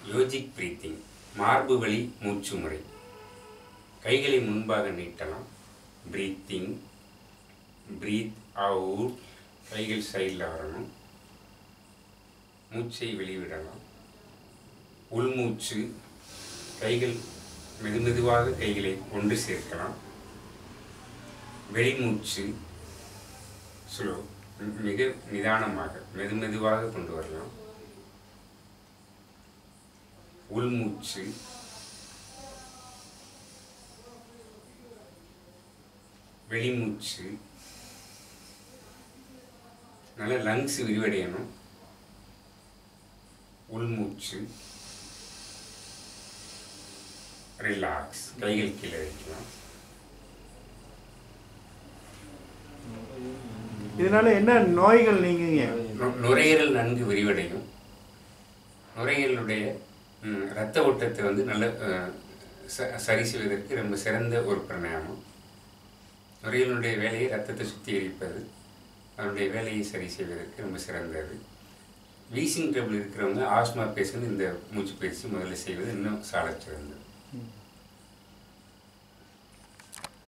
Yogic breathing மார்பு வழி மூச்சு முறை கைகளை முன்பாக நீட்டலாம் பிரீத்திங் பிரீத் அவுட் கைகள் சைடில் வரணும் மூச்சை வெளிவிடலாம் உள்மூச்சு கைகள் மெதுமெதுவாக கைகளை ஒன்று சேர்க்கலாம் வெளிமூச்சு ஸ்லோ மிக நிதானமாக மெதுமெதுவாக கொண்டு வரலாம் உள்மூச்சு வெளிமூச்சு நல்ல லங்ஸ் விரிவடையணும் உள்மூச்சு ரிலாக்ஸ் கைகள் கீழே வைக்கலாம் இதனால என்ன நோய்கள் நீங்குங்க நு- நுரையீரல் நன்கு விரிவடையும் நுரையீரலுடைய ம், இரத்த ஓட்டத்தை வந்து நல்ல அஹ், ச- சரி செய்வதற்கு ரொம்ப சிறந்த ஒரு பிராணாயாமம் நுரையீரலுடைய வேலையை ரத்தத்தை சுத்திகரிப்பது அதனுடைய வேலையை சரி செய்வதற்கு ரொம்ப சிறந்தது வீசிங் ட்ரபிள் இருக்கிறவங்க ஆஸ்மா பேஷண்ட் இந்த மூச்சு பயிற்சி முதல்ல செய்வது இன்னும் சாலச் சிறந்தது ம்.